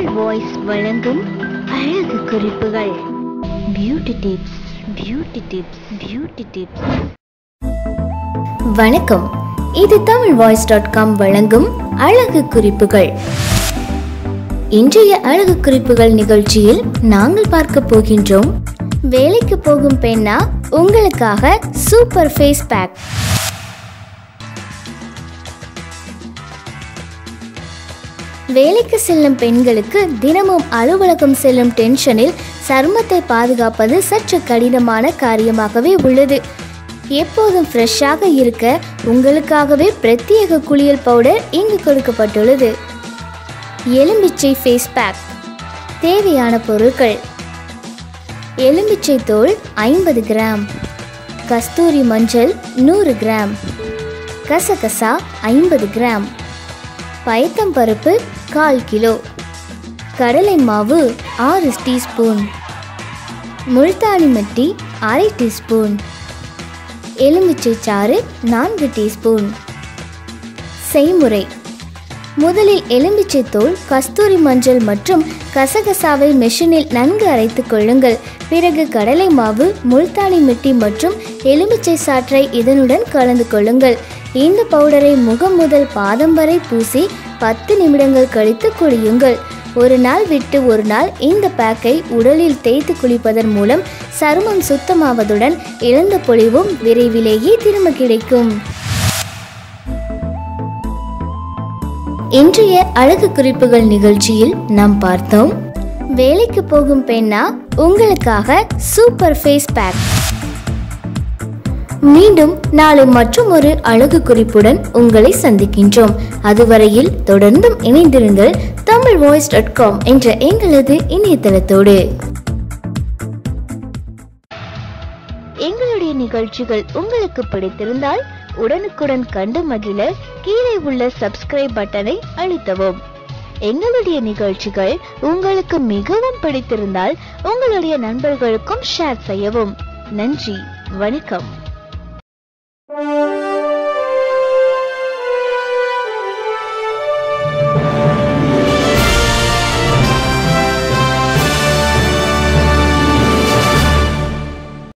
Tamil voice வழங்கும் அழகு குறிப்புகள் beauty tips beauty tips beauty tips வணக்கம் இது தமிழ் வாய்ஸ் டாட் காம் வழங்கும் அழகு குறிப்புகள் இன்றைய அழகு குறிப்புகள் நிகழ்ச்சியில் நாங்கள் பார்க்க போகின்றோம் வேலைக்கு போகும் பெண்ணா உங்களுக்காக சூப்பர் ஃபேஸ் பேக் வேலைக்கு செல்லும் பெண்களுக்கு தினமும் அலுவலகம் செல்லும் டென்ஷனில் சருமத்தை பாதுகாப்பது சற்று கடினமான காரியமாகவே உள்ளது எப்போதும் ஃப்ரெஷ்ஷாக இருக்க உங்களுக்காகவே பிரத்யேக குளியல் பவுடர் இங்கு கொடுக்கப்பட்டுள்ளது எலும்பிச்சை ஃபேஸ் பேக் தேவையான பொருட்கள் எலும்பிச்சை தோல் ஐம்பது கிராம் கஸ்தூரி மஞ்சள் நூறு கிராம் கசகசா ஐம்பது கிராம் பயத்தம் பருப்பு கால் கிலோ கடலை மாவு ஆறு டீஸ்பூன் முல்தானி மட்டி அரை டீஸ்பூன் எலுமிச்சை சாறு நான்கு டீஸ்பூன் செய்முறை முதலில் எலுமிச்சை தோல் கஸ்தூரி மஞ்சள் மற்றும் கசகசாவை மெஷினில் நன்கு அரைத்துக் கொள்ளுங்கள் பிறகு கடலை மாவு முல்தானி மிட்டி மற்றும் எலுமிச்சை சாற்றை இதனுடன் கலந்து கொள்ளுங்கள் இந்த பவுடரை முகம் முதல் பாதம் வரை பூசி பத்து நிமிடங்கள் கழித்து குளியுங்கள் ஒரு நாள் விட்டு ஒரு நாள் இந்த பேக்கை உடலில் தேய்த்து குளிப்பதன் மூலம் சருமம் சுத்தமாவதுடன் இழந்த பொலிவும் விரைவிலேயே திரும்ப கிடைக்கும் இன்றைய அழகு குறிப்புகள் நிகழ்ச்சியில் நாம் பார்த்தோம் வேலைக்கு போகும் பெண்ணா உங்களுக்காக சூப்பர் ஃபேஸ் பேக் மீண்டும் நாளை மற்றும் ஒரு அழகு குறிப்புடன் உங்களை சந்திக்கின்றோம் அதுவரையில் தொடர்ந்தும் இணைந்திருங்கள் தமிழ் வாய்ஸ் டாட் காம் என்ற எங்களது இணையதளத்தோடு எங்களுடைய நிகழ்ச்சிகள் உங்களுக்கு பிடித்திருந்தால் உடனுக்குடன் கண்டு மகிழ கீழே உள்ள சப்ஸ்கிரைப் பட்டனை அழுத்தவும் எங்களுடைய நிகழ்ச்சிகள் உங்களுக்கு மிகவும் பிடித்திருந்தால் உங்களுடைய நண்பர்களுக்கும் ஷேர் செய்யவும் நன்றி வணக்கம்